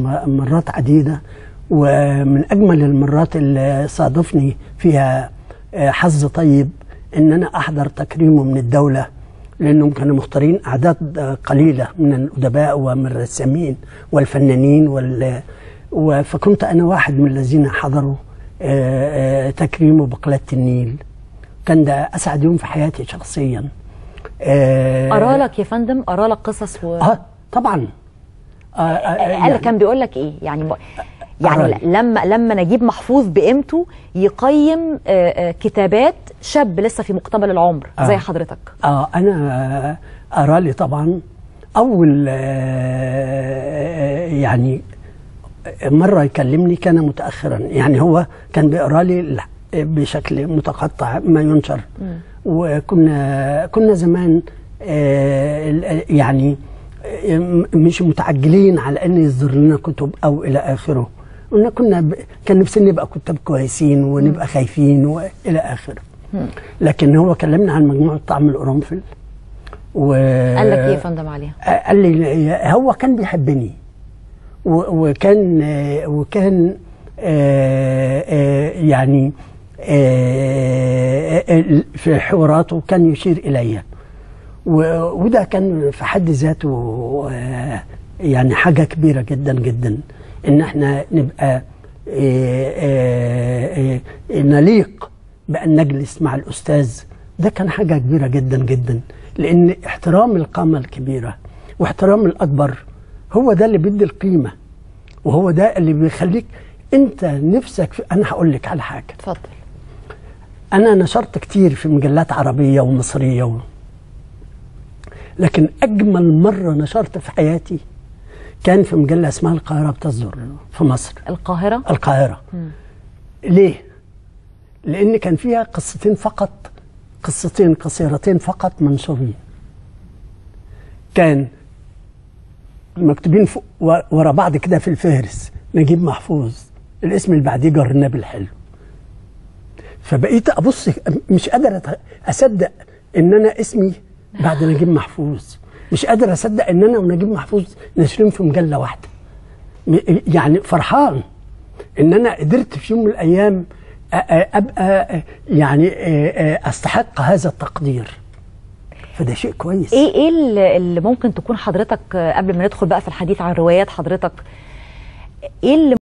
مرات عديدة ومن أجمل المرات اللي صادفني فيها آه، حظ طيب إن أنا أحضر تكريمه من الدولة لأنهم كانوا مختارين أعداد آه، قليلة من الأدباء ومن الرسامين والفنانين وال و- فكنت أنا واحد من الذين حضروا آه، آه، تكريمه بقلة النيل كان ده أسعد يوم في حياتي شخصيا آه، أرالك يا فندم أرالك قصص و... اه طبعا آه آه قال كان بيقول لك ايه يعني ب... يعني أرالي. لما لما نجيب محفوظ بقيمته يقيم آه، آه، كتابات شاب لسه في مقتبل العمر آه. زي حضرتك اه انا ارالي طبعا اول آه يعني مره يكلمني كان متاخرا يعني هو كان بيقرا لي بشكل متقطع ما ينشر وكنا كنا زمان آه يعني آه، مش متعجلين على ان يصدر لنا كتب او الى اخره كنا كنا ب... كان نفسنا نبقى كتاب كويسين ونبقى خايفين والى اخره لكن هو كلمنا عن مجموعه طعم القرنفل و قال لك ايه يا فندم عليها قال لي هو كان بيحبني و- وكان وكان آه، آه، يعني آه، آه، في حواراته كان يشير الي و- وده كان في حد ذاته آه، يعني حاجه كبيره جدا جدا ان احنا نبقى آه، آه، آه، نليق بان نجلس مع الاستاذ ده كان حاجه كبيره جدا جدا لان احترام القامه الكبيره واحترام الاكبر هو ده اللي بيدي القيمه وهو ده اللي بيخليك انت نفسك في انا هقول لك على حاجه اتفضل انا نشرت كتير في مجلات عربيه ومصريه و... لكن اجمل مره نشرت في حياتي كان في مجله اسمها القاهره بتصدر في مصر القاهره القاهره ليه لان كان فيها قصتين فقط قصتين قصيرتين فقط منشورين كان مكتوبين فوق و- ورا بعض كده في الفهرس نجيب محفوظ الاسم اللي بعديه جرناب الحلو فبقيت ابص مش قادر أت- اصدق ان انا اسمي بعد نجيب محفوظ مش قادر اصدق ان انا ونجيب محفوظ ناشرين في مجله واحده م- يعني فرحان ان انا قدرت في يوم من الايام أ- أ- ابقى أ- يعني أ- أ- استحق هذا التقدير فده شيء كويس ايه ايه اللي اللي ممكن تكون حضرتك آه، قبل ما ندخل بقى في الحديث عن روايات حضرتك ايه اللي